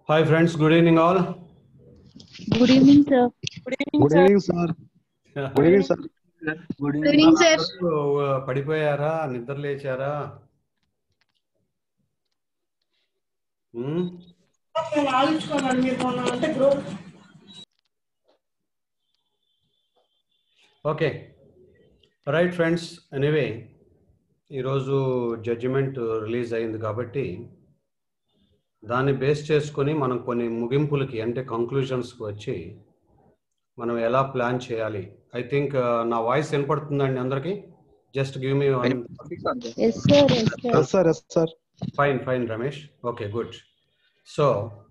Hi friends, good evening all. Good evening, sir. Good evening sir good evening sir good Good evening, sir. అందరూ పడిపోయారా నిద్ర లేచారా నేను ఆలోచించుకోవాలి మీరు మొన్న అంటే group okay right friends anyway ఈరోజు జడ్జిమెంట్ రిలీజ్ అయింది కాబట్టి దాన్ని బేస్ చేసుకొని మనం కొన్ని ముగింపులకి అంటే కంక్లూజన్స్కి వచ్చి మనం ఎలా ప్లాన్ చేయాలి ఐ థింక్ నా వాయిస్ వినపడుతుందండి అందరికీ just give me Yes, sir. Yes, sir. Yes sir yes sir fine fine Ramesh okay good so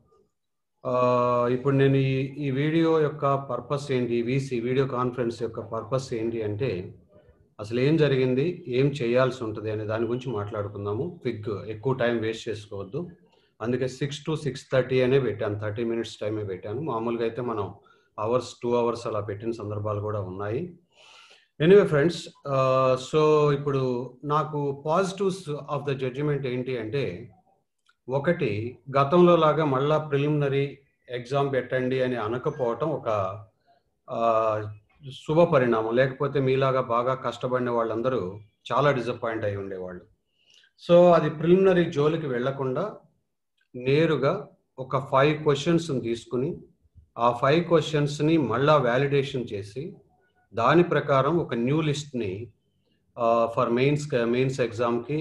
ఇప్పుడు నేను ఈ ఈ వీడియో యొక్క పర్పస్ ఏంటి వీసీ వీడియో కాన్ఫరెన్స్ యొక్క పర్పస్ ఏంటి అంటే అసలు ఏం జరిగింది ఏం చేయాల్సి ఉంటుంది అనే దాని గురించి మాట్లాడుకుందాము క్విక్ ఎక్కువ టైం వేస్ట్ చేసుకోవద్దు అందుకే సిక్స్ టు సిక్స్ థర్టీ అనే పెట్టాను థర్టీ మినిట్స్ టైమే పెట్టాను మామూలుగా అయితే మనం అవర్స్ టూ అవర్స్ అలా పెట్టిన సందర్భాలు కూడా ఉన్నాయి ఎనీవే ఫ్రెండ్స్ సో ఇప్పుడు నాకు పాజిటివ్స్ ఆఫ్ ద జడ్జిమెంట్ ఏంటి అంటే ఒకటి గతంలో లాగా మళ్ళా ప్రిలిమినరీ ఎగ్జామ్ పెట్టండి అని అనకపోవటం ఒక ఆ, శుభ పరిణామం లేకపోతే మీలాగా బాగా కష్టపడిన వాళ్ళందరూ చాలా డిసప్పాయింట్ అయి ఉండేవాళ్ళు సో అది ప్రిలిమినరీ జోలికి వెళ్లకుండా నేరుగా ఒక ఫైవ్ క్వశ్చన్స్ తీసుకుని ఆ ఫైవ్ క్వశ్చన్స్ని మళ్ళా వ్యాలిడేషన్ చేసి దాని ప్రకారం ఒక న్యూ లిస్ట్ని ఫర్ మెయిన్స్ మెయిన్స్ ఎగ్జామ్కి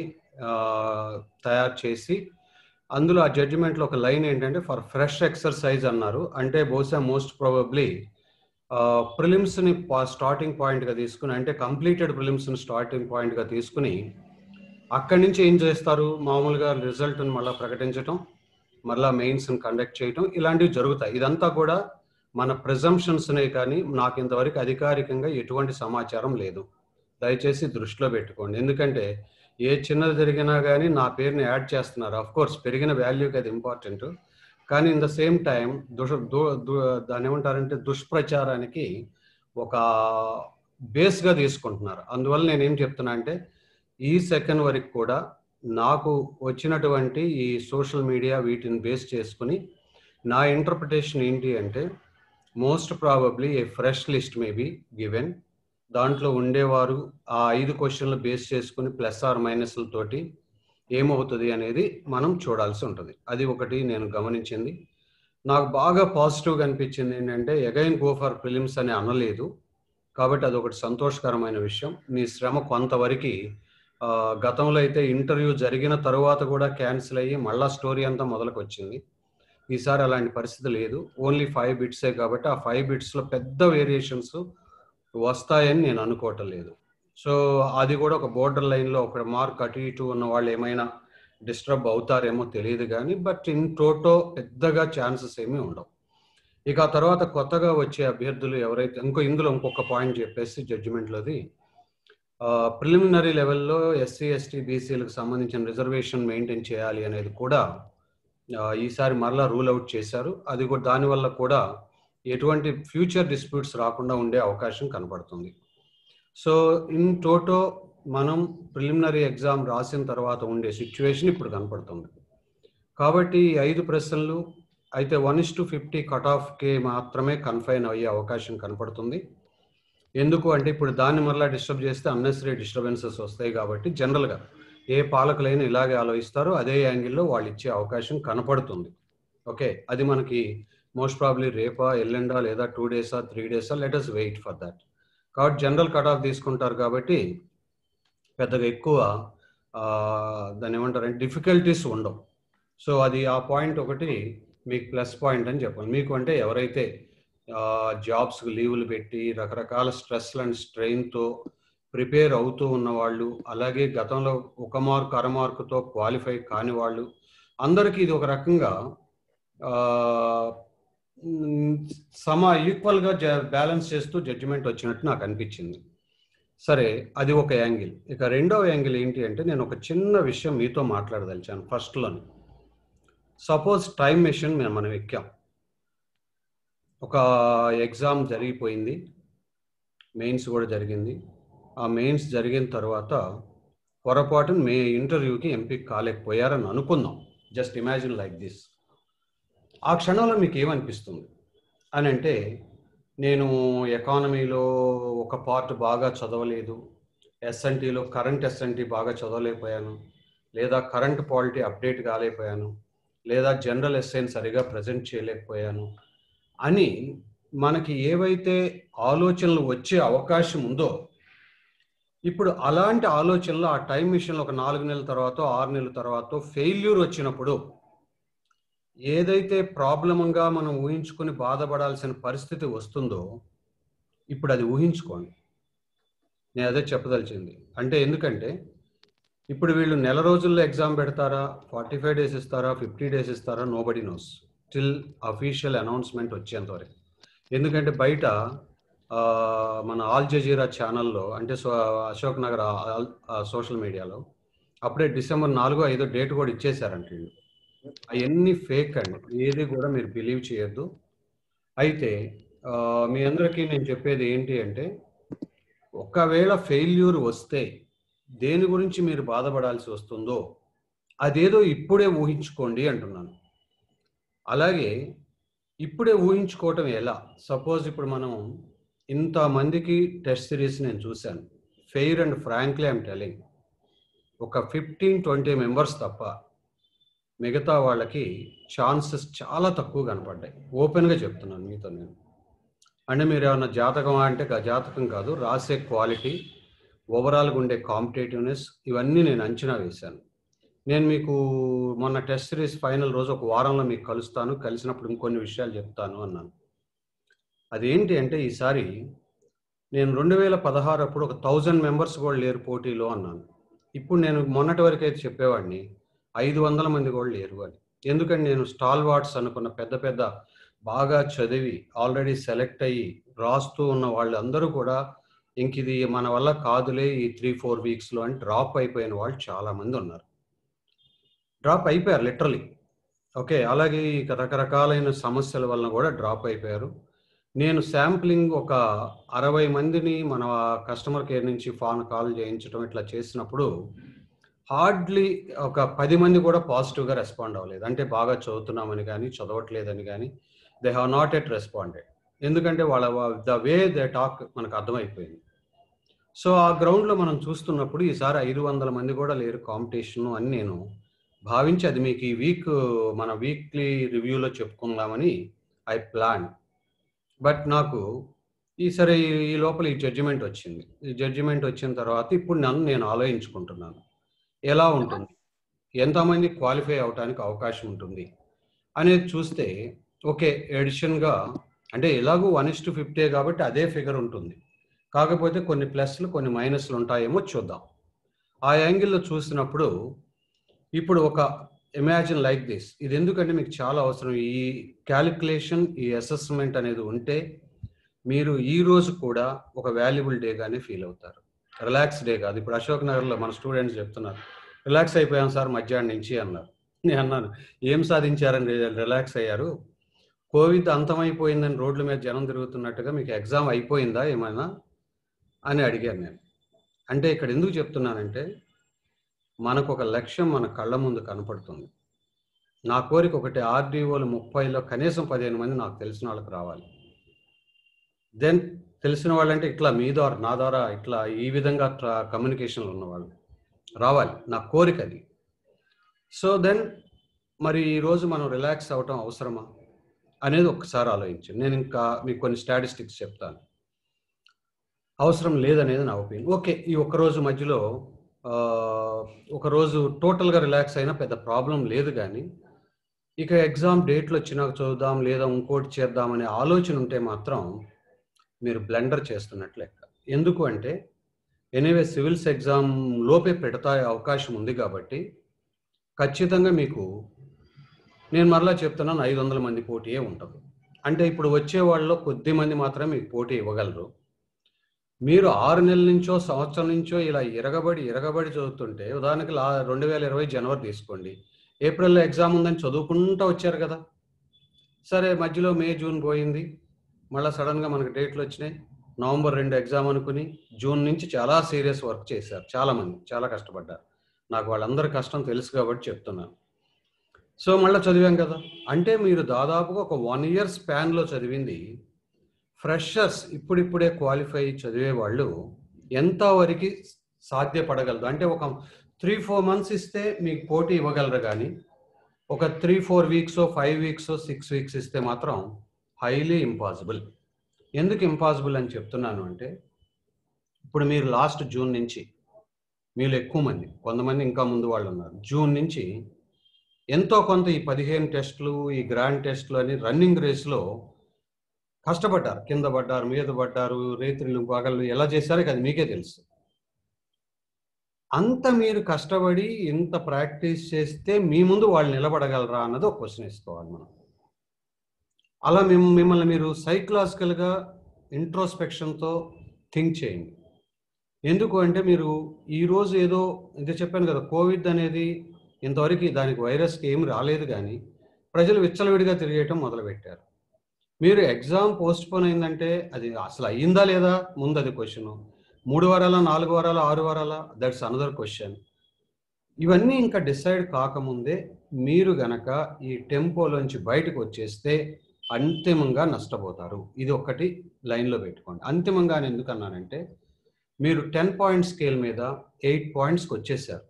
తయారు చేసి అందులో ఆ జడ్జిమెంట్లో ఒక లైన్ ఏంటంటే ఫర్ ఫ్రెష్ ఎక్సర్సైజ్ అన్నారు అంటే బహుశా మోస్ట్ ప్రాబబ్లీ ప్రిలిమ్స్ని స్టార్టింగ్ పాయింట్గా తీసుకుని అంటే కంప్లీటెడ్ ప్రిలిమ్స్ని స్టార్టింగ్ పాయింట్గా తీసుకుని అక్కడి నుంచి ఏం చేస్తారు మామూలుగా రిజల్ట్ని మళ్ళీ ప్రకటించడం మళ్ళీ మెయిన్స్ని కండక్ట్ చేయటం ఇలాంటివి జరుగుతాయి ఇదంతా కూడా మన ప్రిజంప్షన్స్నే కానీ నాకు ఇంతవరకు అధికారికంగా ఎటువంటి సమాచారం లేదు దయచేసి దృష్టిలో పెట్టుకోండి ఎందుకంటే ఏ చిన్నది జరిగినా కానీ నా పేరుని యాడ్ చేస్తున్నారు అఫ్ కోర్స్ పెరిగిన వాల్యూకి అది ఇంపార్టెంట్ కానీ ఇన్ ద సేమ్ టైం దుష దు- దు- దాన్ని ఏమంటారంటే దుష్ప్రచారానికి ఒక బేస్గా తీసుకుంటున్నారు అందువల్ల నేనేం చెప్తున్నా అంటే ఈ సెకండ్ వరకు కూడా నాకు వచ్చినటువంటి ఈ సోషల్ మీడియా వీటిని బేస్ చేసుకుని నా ఇంటర్ప్రిటేషన్ ఏంటి అంటే most probably a fresh list may be given దాంట్లో ఉండేవారు ఆ ఐదు క్వశ్చన్లు బేస్ చేసుకుని ప్లస్ ఆర్ మైనస్లతోటి ఏమవుతుంది అనేది మనం చూడాల్సి ఉంటుంది అది ఒకటి నేను గమనించింది నాకు బాగా పాజిటివ్గా అనిపించింది ఏంటంటే అగైన్ గో ఫర్ ఫిలిమ్స్ అని అనలేదు కాబట్టి అది ఒకటి సంతోషకరమైన విషయం మీ శ్రమ కొంతవరకు ఆ, గతంలో అయితే ఇంటర్వ్యూ జరిగిన తరువాత కూడా క్యాన్సిల్ అయ్యి మళ్ళా స్టోరీ అంతా మొదలుకు వచ్చింది ఈసారి అలాంటి పరిస్థితి లేదు ఓన్లీ ఫైవ్ బిట్సే కాబట్టి ఆ ఫైవ్ బిట్స్లో పెద్ద వేరియేషన్స్ వస్తాయని నేను అనుకోవటం లేదు సో అది కూడా ఒక బోర్డర్ లైన్లో ఒక మార్క్ అటు ఇటు ఉన్న వాళ్ళు ఏమైనా డిస్టర్బ్ అవుతారేమో తెలియదు కానీ బట్ ఇన్ టోటో పెద్దగా ఛాన్సెస్ ఏమీ ఉండవు ఇక ఆ తర్వాత కొత్తగా వచ్చే అభ్యర్థులు ఎవరైతే ఇంకో ఇందులో ఇంకొక పాయింట్ చెప్పేసి జడ్జిమెంట్లోది ప్రిలిమినరీ లెవెల్లో ఎస్సీ ఎస్టీ బీసీలకు సంబంధించిన రిజర్వేషన్ మెయింటైన్ చేయాలి అనేది కూడా ఆ, ఈసారి మరలా రూల్ అవుట్ చేశారు అది కూడా దానివల్ల కూడా ఎటువంటి ఫ్యూచర్ డిస్ప్యూట్స్ రాకుండా ఉండే అవకాశం కనపడుతుంది సో ఇన్ టోటో మనం ప్రిలిమినరీ ఎగ్జామ్ రాసిన తర్వాత ఉండే సిచ్యువేషన్ ఇప్పుడు కనపడుతుంది కాబట్టి ఈ ఐదు ప్రశ్నలు అయితే one is to fifty cut ఆఫ్కి మాత్రమే కన్ఫైన్ అయ్యే అవకాశం కనపడుతుంది ఎందుకు అంటే ఇప్పుడు దాన్ని మరలా డిస్టర్బ్ చేస్తే అన్నెసరీ డిస్టర్బెన్సెస్ వస్తాయి కాబట్టి జనరల్గా ఏ పాలకులైనా ఇలాగే ఆలోచిస్తారో అదే యాంగిల్లో వాళ్ళు ఇచ్చే అవకాశం కనపడుతుంది ఓకే అది మనకి మోస్ట్ ప్రాబ్లీ రేపా ఎల్లుండా లేదా టూ డేసా త్రీ డేసా let us wait for that కాబట్టి జనరల్ కట్ ఆఫ్ తీసుకుంటారు కాబట్టి పెద్దగా ఎక్కువ ఆ, దాన్ని ఏమంటారంటే డిఫికల్టీస్ ఉండవు సో అది ఆ పాయింట్ ఒకటి మీకు ప్లస్ పాయింట్ అని చెప్పాలి మీకు అంటే ఎవరైతే జాబ్స్కి లీవులు పెట్టి రకరకాల స్ట్రెస్ అండ్ స్ట్రెయిన్తో ప్రిపేర్ అవుతూ ఉన్న వాళ్ళు అలాగే గతంలో ఒక మార్క్ అర మార్కుతో క్వాలిఫై కాని వాళ్ళు అందరికీ ఇది ఒక రకంగా ఆ, మ్, సమ ఈక్వల్గా బ్యాలెన్స్ చేస్తూ జడ్జిమెంట్ వచ్చినట్టు నాకు అనిపించింది సరే అది ఒక యాంగిల్ ఇక రెండవ యాంగిల్ ఏంటి అంటే నేను ఒక చిన్న విషయం మీతో మాట్లాడదలిచాను ఫస్ట్లోని సపోజ్ టైం మెషిన్ మేము మనం ఎక్కాం ఒక ఎగ్జామ్ జరిగిపోయింది మెయిన్స్ కూడా జరిగింది ఆ మెయిన్స్ జరిగిన తర్వాత పొరపాటున మే ఇంటర్వ్యూకి ఎంపిక కాలేకపోయారని అనుకుందాం జస్ట్ ఇమాజిన్ లైక్ దిస్ ఆ క్షణంలో మీకు ఏమనిపిస్తుంది అని అంటే నేను ఎకానమీలో ఒక పార్ట్ బాగా చదవలేదు ఎస్ఎన్టీలో కరెంట్ ఎస్ఎన్టీ బాగా చదవలేకపోయాను లేదా కరెంట్ పాలిటీ అప్డేట్ కాలేకపోయాను లేదా జనరల్ ఎస్ఐని సరిగా ప్రజెంట్ చేయలేకపోయాను అని మనకి ఏవైతే ఆలోచనలు వచ్చే అవకాశం ఉందో ఇప్పుడు అలాంటి ఆలోచనలు ఆ టైం మిషన్లో ఒక నాలుగు నెలల తర్వాత ఆరు నెలల తర్వాత ఫెయిల్యూర్ వచ్చినప్పుడు ఏదైతే ప్రాబ్లమ్గా మనం ఊహించుకొని బాధపడాల్సిన పరిస్థితి వస్తుందో ఇప్పుడు అది ఊహించుకోండి నేను అదే చెప్పదలిచింది అంటే ఎందుకంటే ఇప్పుడు వీళ్ళు నెల రోజుల్లో ఎగ్జామ్ పెడతారా ఫార్టీ ఫైవ్ డేస్ ఇస్తారా ఫిఫ్టీ డేస్ ఇస్తారా nobody knows till official announcement వచ్చేంతవరకు ఎందుకంటే బయట ఆ, మన ఆల్ జజీరా ఛానల్లో అంటే సో అశోక్ నగర్ సోషల్ మీడియాలో అప్పుడే డిసెంబర్ నాలుగో ఐదో డేట్ కూడా ఇచ్చేసారంట వీళ్ళు అవన్నీ ఫేక్ అండి ఏది కూడా మీరు బిలీవ్ చేయొద్దు అయితే ఆ, మీ అందరికీ నేను చెప్పేది ఏంటి అంటే ఒకవేళ ఫెయిల్యూర్ వస్తే దేని గురించి మీరు బాధపడాల్సి వస్తుందో అదేదో ఇప్పుడే ఊహించుకోండి అంటున్నాను అలాగే ఇప్పుడే ఊహించుకోవటం ఎలా సపోజ్ ఇప్పుడు మనం ఇంతమందికి టెస్ట్ సిరీస్ నేను చూశాను fair and frankly I'm telling ఒక ఫిఫ్టీన్ ట్వంటీ మెంబర్స్ తప్ప మిగతా వాళ్ళకి ఛాన్సెస్ చాలా తక్కువ కనపడ్డాయి ఓపెన్గా చెప్తున్నాను మీతో నేను అంటే మీరు ఏమన్నా జాతకం అంటే గా- జాతకం కాదు రాసే క్వాలిటీ ఓవరాల్గా ఉండే కాంపిటేటివ్నెస్ ఇవన్నీ నేను అంచనా వేశాను నేను మీకు మొన్న టెస్ట్ సిరీస్ ఫైనల్ రోజు ఒక వారంలో మీకు కలుస్తాను కలిసినప్పుడు ఇంకొన్ని విషయాలు చెప్తాను అన్నాను అదేంటి అంటే ఈసారి నేను రెండు వేల పదహారు అప్పుడు ఒక థౌజండ్ మెంబర్స్ కూడా లేరు పోటీలో అన్నాను ఇప్పుడు నేను మొన్నటి వరకు అయితే చెప్పేవాడిని ఐదు వందల మంది కూడా లేరు అని ఎందుకంటే నేను స్టాల్ వార్డ్స్ అనుకున్న పెద్ద పెద్ద బాగా చదివి ఆల్రెడీ సెలెక్ట్ అయ్యి రాస్తూ ఉన్న వాళ్ళందరూ కూడా ఇంక ఇది మన వల్ల కాదులే ఈ త్రీ ఫోర్ వీక్స్లో అని డ్రాప్ అయిపోయిన వాళ్ళు చాలా మంది ఉన్నారు డ్రాప్ అయిపోయారు లిటరలీ ఓకే అలాగే ఇక రకరకాలైన సమస్యల వలన కూడా డ్రాప్ అయిపోయారు నేను శాంప్లింగ్ ఒక అరవై మందిని మన కస్టమర్ కేర్ నుంచి ఫోన్ కాల్ చేయించడం ఇట్లా చేసినప్పుడు హార్డ్లీ ఒక పది మంది కూడా పాజిటివ్గా రెస్పాండ్ అవ్వలేదు అంటే బాగా చదువుతున్నామని కానీ చదవట్లేదని కానీ they have not yet responded ఎందుకంటే వాళ్ళ ద వే దే టాక్ మనకు అర్థమైపోయింది సో ఆ గ్రౌండ్లో మనం చూస్తున్నప్పుడు ఈసారి ఐదు వందల మంది కూడా లేరు కాంపిటీషన్ అని నేను భావించి అది మీకు ఈ వీక్ మన వీక్లీ రివ్యూలో చెప్పుకుందామని ఐ ప్లాన్ బట్ నాకు ఈ సరే ఈ- ఈ లోపల ఈ జడ్జిమెంట్ వచ్చింది ఈ జడ్జిమెంట్ వచ్చిన తర్వాత ఇప్పుడు నన్ను నేను ఆలోచించుకుంటున్నాను ఎలా ఉంటుంది ఎంతమంది క్వాలిఫై అవడానికి అవకాశం ఉంటుంది అనేది చూస్తే ఓకే ఎడిషన్గా అంటే ఎలాగూ వన్ ఇస్ టు ఫిఫ్టీ కాబట్టి అదే ఫిగర్ ఉంటుంది కాకపోతే కొన్ని ప్లస్లు కొన్ని మైనస్లు ఉంటాయేమో చూద్దాం ఆ యాంగిల్లో చూసినప్పుడు ఇప్పుడు ఒక ఇమాజిన్ లైక్ దిస్ ఇది ఎందుకంటే మీకు చాలా అవసరం ఈ క్యాలిక్యులేషన్ ఈ అసెస్మెంట్ అనేది ఉంటే మీరు ఈ రోజు కూడా ఒక వాల్యుబుల్ డేగానే ఫీల్ అవుతారు రిలాక్స్ డే కాదు ఇప్పుడు అశోక్ నగర్లో మన స్టూడెంట్స్ చెప్తున్నారు రిలాక్స్ అయిపోయాం సార్ మధ్యాహ్నం నుంచి అన్నారు నేను అన్నాను ఏం సాధించారని రిలాక్స్ అయ్యారు కోవిడ్ అంతమైపోయిందని రోడ్ల మీద జనం తిరుగుతున్నట్టుగా మీకు ఎగ్జామ్ అయిపోయిందా ఏమైనా అని అడిగాను నేను అంటే ఇక్కడ ఎందుకు చెప్తున్నానంటే మనకు ఒక లక్ష్యం మన కళ్ళ ముందు కనపడుతుంది నా కోరిక ఒకటి ఆర్డీఓలు ముప్పైలో కనీసం పదిహేను మంది నాకు తెలిసిన వాళ్ళకి రావాలి దెన్ తెలిసిన వాళ్ళంటే ఇట్లా మీ ద్వారా నా ద్వారా ఇట్లా ఈ విధంగా కమ్యూనికేషన్లో ఉన్నవాళ్ళు రావాలి నా కోరిక అది సో దెన్ మరి ఈరోజు మనం రిలాక్స్ అవ్వటం అవసరమా అనేది ఒకసారి ఆలోచించండి నేను ఇంకా మీకు కొన్ని స్టాటిస్టిక్స్ చెప్తాను అవసరం లేదనేది నా ఒపీనియన్ ఓకే ఈ ఒక్కరోజు మధ్యలో ఆ, ఒకరోజు టోటల్గా రిలాక్స్ అయినా పెద్ద ప్రాబ్లం లేదు కానీ ఇక ఎగ్జామ్ డేట్లు వచ్చినాక చూద్దాం లేదా ఇంకోటి చేద్దామనే ఆలోచన ఉంటే మాత్రం మీరు బ్లెండర్ చేస్తున్నట్లు లెక్క ఎందుకు అంటే ఎనీవే సివిల్స్ ఎగ్జామ్ లోపే పెడతా అవకాశం ఉంది కాబట్టి ఖచ్చితంగా మీకు నేను మరలా చెప్తున్నాను ఐదు వందల మంది పోటీయే ఉంటుంది అంటే ఇప్పుడు వచ్చే వాళ్ళలో కొద్ది మంది మాత్రమే మీకు పోటీ ఇవ్వగలరు మీరు ఆరు నెలల నుంచో సంవత్సరం నుంచో ఇలా ఇరగబడి ఇరగబడి చదువుతుంటే ఉదాహరణకి లా రెండు వేల ఇరవై జనవరి తీసుకోండి ఏప్రిల్లో ఎగ్జామ్ ఉందని చదువుకుంటూ వచ్చారు కదా సరే మధ్యలో మే జూన్ పోయింది మళ్ళీ సడన్గా మనకు డేట్లు వచ్చినాయి నవంబర్ రెండు ఎగ్జామ్ అనుకుని జూన్ నుంచి చాలా సీరియస్ వర్క్ చేశారు చాలామంది చాలా కష్టపడ్డారు నాకు వాళ్ళందరి కష్టం తెలుసు కాబట్టి చెప్తున్నాను సో మళ్ళీ చదివాం కదా అంటే మీరు దాదాపుగా ఒక వన్ ఇయర్ స్పాన్లో చదివింది ఫ్రెషర్స్ ఇప్పుడిప్పుడే క్వాలిఫై చదివే వాళ్ళు ఎంతవరకు సాధ్యపడగలదు అంటే ఒక త్రీ ఫోర్ మంత్స్ ఇస్తే మీకు పోటీ ఇవ్వగలరు కానీ ఒక three four weeks five weeks six weeks ఇస్తే మాత్రం హైలీ ఇంపాసిబుల్ ఎందుకు ఇంపాసిబుల్ అని చెప్తున్నాను అంటే ఇప్పుడు మీరు లాస్ట్ జూన్ నుంచి మీరు ఎక్కువ మంది కొంతమంది ఇంకా ముందు వాళ్ళు ఉన్నారు జూన్ నుంచి ఎంతో కొంత ఈ పదిహేను టెస్టులు ఈ గ్రాండ్ టెస్టులు అని రన్నింగ్ రేస్లో కష్టపడ్డారు కింద పడ్డారు మీద పడ్డారు రేత్రులు పగళ్ళు ఎలా చేశారో అది మీకే తెలుసు అంత మీరు కష్టపడి ఇంత ప్రాక్టీస్ చేస్తే మీ ముందు వాళ్ళు నిలబడగలరా అన్నది ఒక క్వశ్చన్ వేసుకోవాలి మనం అలా మేము మిమ్మల్ని మీరు సైకలాజికల్గా ఇంట్రోస్పెక్షన్తో థింక్ చేయండి ఎందుకు అంటే మీరు ఈరోజు ఏదో ఇది చెప్పాను కదా కోవిడ్ అనేది ఇంతవరకు దానికి వైరస్కి ఏమి రాలేదు కానీ ప్రజలు విచ్చలవిడిగా తిరిగేయటం మొదలుపెట్టారు మీరు ఎగ్జామ్ పోస్ట్ పోన్ అయిందంటే అది అసలు అయ్యిందా లేదా ముందు అది క్వశ్చన్ మూడు వారాల నాలుగు వారాల ఆరు వారాల దట్స్ అనదర్ క్వశ్చన్ ఇవన్నీ ఇంకా డిసైడ్ కాకముందే మీరు గనక ఈ టెంపోలోంచి బయటకు వచ్చేస్తే అంతిమంగా నష్టపోతారు ఇది ఒక్కటి లైన్లో పెట్టుకోండి అంతిమంగా నేను ఎందుకు అన్నానంటే మీరు టెన్ పాయింట్ స్కేల్ మీద ఎయిట్ పాయింట్స్కి వచ్చేసారు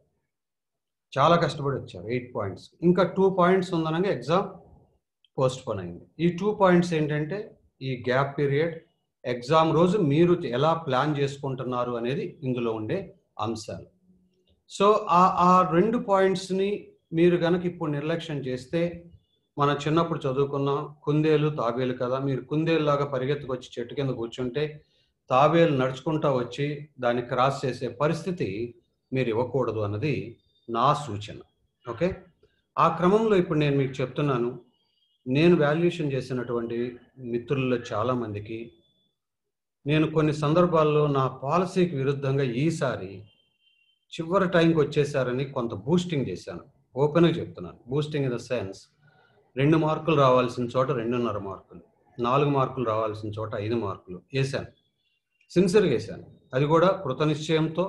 చాలా కష్టపడి వచ్చారు ఎయిట్ పాయింట్స్ ఇంకా టూ పాయింట్స్ ఉందనగా ఎగ్జామ్ పోస్ట్ పోన్ అయింది ఈ టూ పాయింట్స్ ఏంటంటే ఈ గ్యాప్ పీరియడ్ ఎగ్జామ్ రోజు మీరు ఎలా ప్లాన్ చేసుకుంటున్నారు అనేది ఇందులో ఉండే అంశాలు సో ఆ ఆ రెండు పాయింట్స్ని మీరు కనుక ఇప్పుడు నిర్లక్ష్యం చేస్తే మన చిన్నప్పుడు చదువుకున్న కుందేలు తాబేలు కదా మీరు కుందేలు లాగా పరిగెత్తుకొచ్చి చెట్టు కింద కూర్చుంటే తాబేలు నడుచుకుంటా వచ్చి దాన్ని క్రాస్ చేసే పరిస్థితి మీరు ఇవ్వకూడదు అన్నది నా సూచన ఓకే ఆ క్రమంలో ఇప్పుడు నేను మీకు చెప్తున్నాను నేను వాల్యుయేషన్ చేసినటువంటి మిత్రుల్లో చాలామందికి నేను కొన్ని సందర్భాల్లో నా పాలసీకి విరుద్ధంగా ఈసారి చివరి టైంకి వచ్చేసారని కొంత బూస్టింగ్ చేశాను ఓపెన్గా చెప్తున్నాను బూస్టింగ్ ఇన్ ద సెన్స్ రెండు మార్కులు రావాల్సిన చోట రెండున్నర మార్కులు నాలుగు మార్కులు రావాల్సిన చోట ఐదు మార్కులు వేశాను సిన్సియర్గా వేశాను అది కూడా కృతనిశ్చయంతో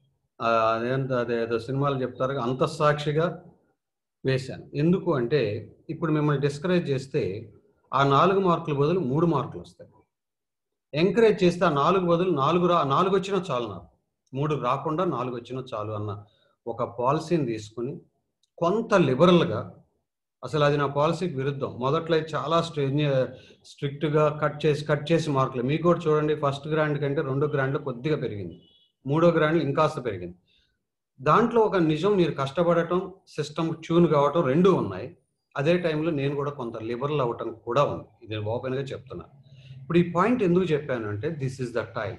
అదేంత అదేదో సినిమాలు చెప్తారు అంతఃసాక్షిగా వేశాను ఎందుకు అంటే ఇప్పుడు మిమ్మల్ని డిస్కరేజ్ చేస్తే ఆ నాలుగు మార్కుల బదులు మూడు మార్కులు వస్తాయి ఎంకరేజ్ చేస్తే ఆ నాలుగు బదులు నాలుగు రా నాలుగు వచ్చినా చాలు నాకు మూడు రాకుండా నాలుగు వచ్చినా చాలు అన్న ఒక పాలసీని తీసుకుని కొంత లిబరల్గా అసలు అది నా పాలసీకి విరుద్ధం మొదట్లో చాలా స్ట్రె స్ట్రిక్ట్గా కట్ చేసి కట్ చేసి మార్కులు మీకు కూడా చూడండి ఫస్ట్ గ్రాండ్ కంటే రెండో గ్రాండ్లో కొద్దిగా పెరిగింది మూడో గ్రాండ్లో ఇంకాస్త పెరిగింది దాంట్లో ఒక నిజం మీరు కష్టపడటం సిస్టమ్ ట్యూన్ కావటం రెండూ ఉన్నాయి అదే టైంలో నేను కూడా కొంత లిబరల్ అవ్వటం కూడా ఉంది ఇది ఓపెన్గా చెప్తున్నా ఇప్పుడు ఈ పాయింట్ ఎందుకు చెప్పాను అంటే దిస్ ఇస్ ద టైం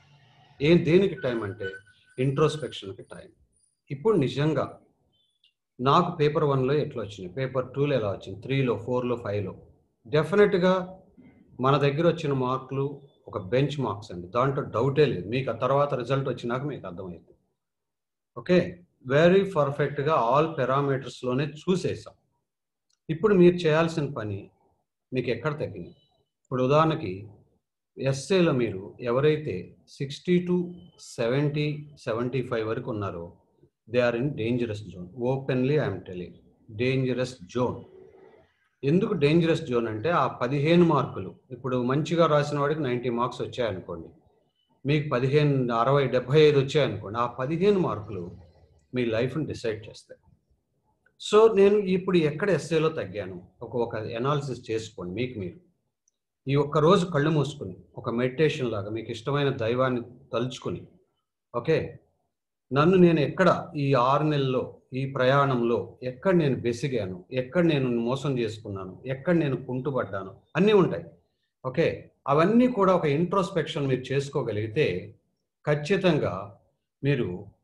ఏం దేనికి టైం అంటే ఇంట్రోస్పెక్షన్కి టైం ఇప్పుడు నిజంగా నాకు పేపర్ వన్లో ఎట్లా వచ్చినాయి పేపర్ టూలో ఎలా వచ్చింది త్రీలో ఫోర్లో ఫైవ్లో డెఫినెట్గా మన దగ్గర వచ్చిన మార్కులు ఒక బెంచ్ మార్క్స్ అండి దాంట్లో డౌటే లేదు మీకు ఆ తర్వాత రిజల్ట్ వచ్చినాక మీకు అర్థమైంది ఓకే వెరీ పర్ఫెక్ట్గా ఆల్ పెరామీటర్స్లోనే చూసేసాం ఇప్పుడు మీరు చేయాల్సిన పని మీకు ఎక్కడ తగ్గింది ఇప్పుడు ఉదాహరణకి ఎస్ఏలో మీరు ఎవరైతే sixty to seventy seventy five వరకు ఉన్నారో they are in dangerous zone openly I'm telling dangerous zone ఎందుకు డేంజరస్ జోన్ అంటే ఆ పదిహేను మార్కులు ఇప్పుడు మంచిగా రాసిన వాడికి నైంటీ మార్క్స్ వచ్చాయనుకోండి మీకు పదిహేను అరవై డెబ్బై ఐదు వచ్చాయనుకోండి ఆ పదిహేను మార్కులు మీ లైఫ్ని డిసైడ్ చేస్తాయి సో నేను ఇప్పుడు ఎక్కడ ఎస్ఏలో తగ్గాను ఒక ఒక ఎనాలిసిస్ చేసుకోండి మీకు మీరు ఈ ఒక్క రోజు కళ్ళు మూసుకుని ఒక మెడిటేషన్ లాగా మీకు ఇష్టమైన దైవాన్ని తలుచుకుని ఓకే నన్ను నేను ఎక్కడ ఈ ఆరు నెలల్లో ఈ ప్రయాణంలో ఎక్కడ నేను బెసిగాను ఎక్కడ నేను మోసం చేసుకున్నాను ఎక్కడ నేను కుంటుపడ్డాను అన్నీ ఉంటాయి ఓకే అవన్నీ కూడా ఒక ఇంట్రోస్పెక్షన్ మీరు చేసుకోగలిగితే ఖచ్చితంగా మీరు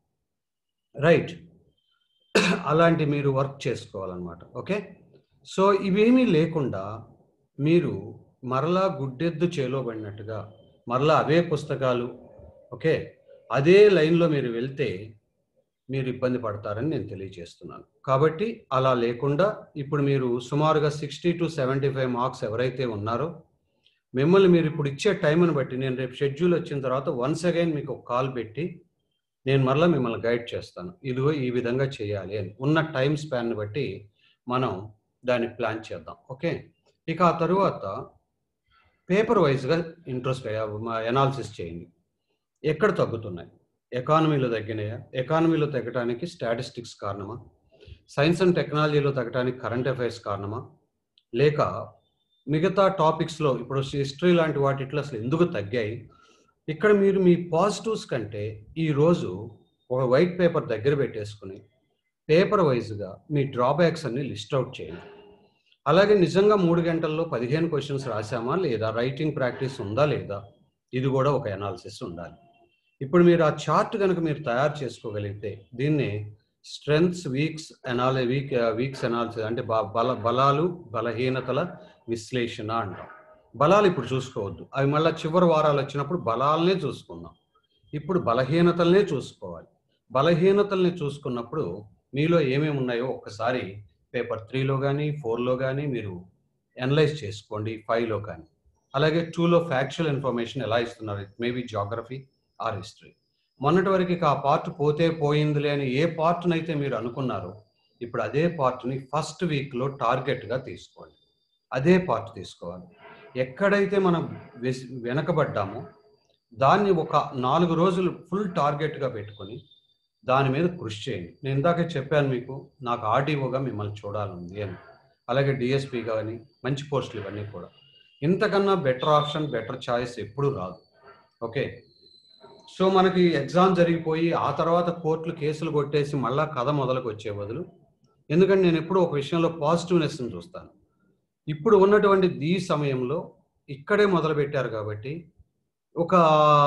రైట్ అలాంటి మీరు వర్క్ చేసుకోవాలన్నమాట ఓకే సో ఇవేమీ లేకుండా మీరు మరలా గుడ్డెద్దు చేలోబడినట్టుగా మరలా అవే పుస్తకాలు ఓకే అదే లైన్లో మీరు వెళ్తే మీరు ఇబ్బంది పడతారని నేను తెలియజేస్తున్నాను కాబట్టి అలా లేకుండా ఇప్పుడు మీరు సుమారుగా sixty to seventy five marks ఎవరైతే ఉన్నారో మిమ్మల్ని మీరు ఇప్పుడు ఇచ్చే టైంని బట్టి నేను రేపు షెడ్యూల్ వచ్చిన తర్వాత వన్స్ అగైన్ మీకు ఒక కాల్ పెట్టి నేను మరలా మిమ్మల్ని గైడ్ చేస్తాను ఇదిగో ఈ విధంగా చేయాలి అని ఉన్న టైం స్పాన్ని బట్టి మనం దాన్ని ప్లాన్ చేద్దాం ఓకే ఇక ఆ తరువాత పేపర్ వైజ్గా ఇంట్రెస్ట్ ఎనాలిసిస్ చేయండి ఎక్కడ తగ్గుతున్నాయి ఎకానమీలో తగ్గినాయా ఎకానమీలో తగ్గడానికి స్టాటిస్టిక్స్ కారణమా సైన్స్ అండ్ టెక్నాలజీలో తగ్గడానికి కరెంట్ అఫైర్స్ కారణమా లేక మిగతా టాపిక్స్లో ఇప్పుడు హిస్టరీ లాంటి వాటిట్లో అసలు ఎందుకు తగ్గాయి ఇక్కడ మీరు మీ పాజిటివ్స్ కంటే ఈరోజు ఒక వైట్ పేపర్ దగ్గర పెట్టేసుకుని పేపర్ వైజ్గా మీ డ్రాబ్యాక్స్ అన్ని లిస్ట్ అవుట్ చేయండి అలాగే నిజంగా మూడు గంటల్లో పదిహేను క్వశ్చన్స్ రాసామా లేదా రైటింగ్ ప్రాక్టీస్ ఉందా లేదా ఇది కూడా ఒక ఎనాలిసిస్ ఉండాలి ఇప్పుడు మీరు ఆ చార్ట్ కనుక మీరు తయారు చేసుకోగలిగితే దీన్ని స్ట్రెంగ్స్ వీక్స్ అనాలి వీక్ వీక్స్ అనాలిసిస్ అంటే బ- బల బలాలు బలహీనతల విశ్లేషణ అంటాం బలాలు ఇప్పుడు చూసుకోవద్దు అవి మళ్ళీ చివరి వారాలు వచ్చినప్పుడు బలాలనే చూసుకుందాం ఇప్పుడు బలహీనతలనే చూసుకోవాలి బలహీనతల్ని చూసుకున్నప్పుడు మీలో ఏమేమి ఉన్నాయో ఒక్కసారి పేపర్ త్రీలో కానీ ఫోర్లో కానీ మీరు అనలైజ్ చేసుకోండి ఫైవ్లో కానీ అలాగే టూలో ఫ్యాక్చువల్ ఇన్ఫర్మేషన్ ఎలా ఇస్తున్నారు it maybe geography or history మొన్నటి వరకు ఇక ఆ పార్ట్ పోతే పోయిందిలే అని ఏ పార్ట్నైతే మీరు అనుకున్నారో ఇప్పుడు అదే పార్ట్ని ఫస్ట్ వీక్లో టార్గెట్గా తీసుకోండి అదే పార్ట్ తీసుకోవాలి ఎక్కడైతే మనం వెస్- వెనకబడ్డామో దాన్ని ఒక నాలుగు రోజులు ఫుల్ టార్గెట్గా పెట్టుకొని దాని మీద కృషి చేయండి నేను ఇందాకే చెప్పాను మీకు నాకు ఆర్డీఓగా మిమ్మల్ని చూడాలంది అని అలాగే డిఎస్పీ కానీ మంచి పోస్టులు ఇవన్నీ కూడా ఇంతకన్నా బెటర్ ఆప్షన్ బెటర్ చాయిస్ ఎప్పుడూ రాదు ఓకే సో మనకి ఎగ్జామ్ జరిగిపోయి ఆ తర్వాత కోర్టులు కేసులు కొట్టేసి మళ్ళా కథ మొదలుకు వచ్చే బదులు ఎందుకంటే నేను ఎప్పుడు ఒక విషయంలో పాజిటివ్నెస్ని చూస్తాను ఇప్పుడు ఉన్నటువంటి ఈ సమయంలో ఇక్కడే మొదలు పెట్టారు కాబట్టి ఒక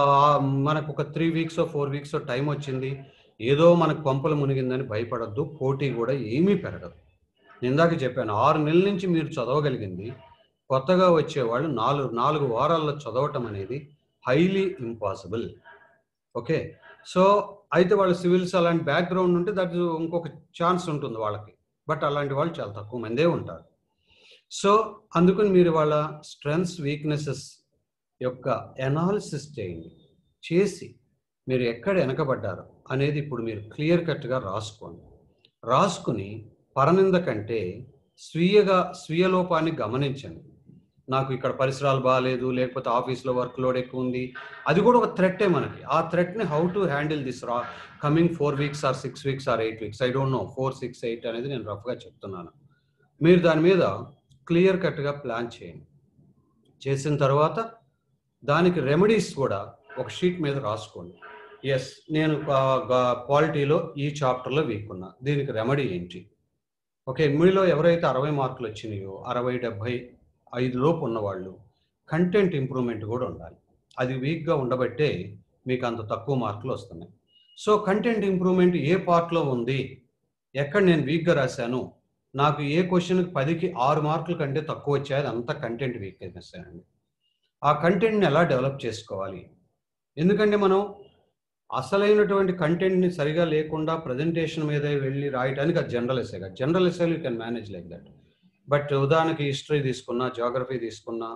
మనకు ఒక three weeks four weeks time వచ్చింది ఏదో మనకు పంపలు మునిగిందని భయపడద్దు పోటీ కూడా ఏమీ పెరగదు నేను ఇందాక చెప్పాను ఆరు నెలల నుంచి మీరు చదవగలిగింది కొత్తగా వచ్చేవాళ్ళు నాలుగు నాలుగు వారాల్లో చదవటం అనేది హైలీ ఇంపాసిబుల్ ఓకే సో అయితే వాళ్ళ సివిల్స్ అలాంటి బ్యాక్గ్రౌండ్ ఉంటే దట్ ఇంకొక ఛాన్స్ ఉంటుంది వాళ్ళకి బట్ అలాంటి వాళ్ళు చాలా తక్కువ మందే ఉంటారు సో అందుకని మీరు వాళ్ళ స్ట్రెంగ్స్ వీక్నెసెస్ యొక్క ఎనాలిసిస్ చేయండి చేసి మీరు ఎక్కడ వెనకబడ్డారు అనేది ఇప్పుడు మీరు క్లియర్ కట్గా రాసుకోండి రాసుకుని పరనింద కంటే స్వీయగా స్వీయ లోపాన్ని గమనించండి నాకు ఇక్కడ పరిసరాలు బాగాలేదు లేకపోతే ఆఫీస్లో వర్క్ లోడ్ ఎక్కువ ఉంది అది కూడా ఒక థ్రెట్టే మనకి ఆ థ్రెట్ని హౌ టు హ్యాండిల్ దిస్ రా coming four weeks or six weeks or eight weeks I don't know four six eight అనేది నేను రఫ్గా చెప్తున్నాను మీరు దాని మీద క్లియర్ కట్గా ప్లాన్ చేయండి చేసిన తర్వాత దానికి రెమెడీస్ కూడా ఒక షీట్ మీద రాసుకోండి ఎస్ నేను క్వాలిటీలో ఈ చాప్టర్లో వీక్ ఉన్నా దీనికి రెమెడీ ఏంటి ఓకే మీలో ఎవరైతే అరవై మార్కులు వచ్చినాయో అరవై డెబ్భై ఐదు లోపు ఉన్నవాళ్ళు కంటెంట్ ఇంప్రూవ్మెంట్ కూడా ఉండాలి అది వీక్గా ఉండబట్టే మీకు అంత తక్కువ మార్కులు వస్తున్నాయి సో కంటెంట్ ఇంప్రూవ్మెంట్ ఏ పార్ట్లో ఉంది ఎక్కడ నేను వీక్గా రాశాను నాకు ఏ క్వశ్చన్కి పదికి ఆరు మార్కుల కంటే తక్కువ వచ్చాయి అది అంతా కంటెంట్ వీక్నెస్ అండి ఆ కంటెంట్ని ఎలా డెవలప్ చేసుకోవాలి ఎందుకంటే మనం అసలైనటువంటి కంటెంట్ని సరిగా లేకుండా ప్రజెంటేషన్ మీద వెళ్ళి రాయడానికి అది జనరల్ ఎస్ఏ కాదు జనరల్ ఎస్ఏలు you can manage like that but ఉదాహరణకి హిస్టరీ తీసుకున్నా జాగ్రఫీ తీసుకున్నా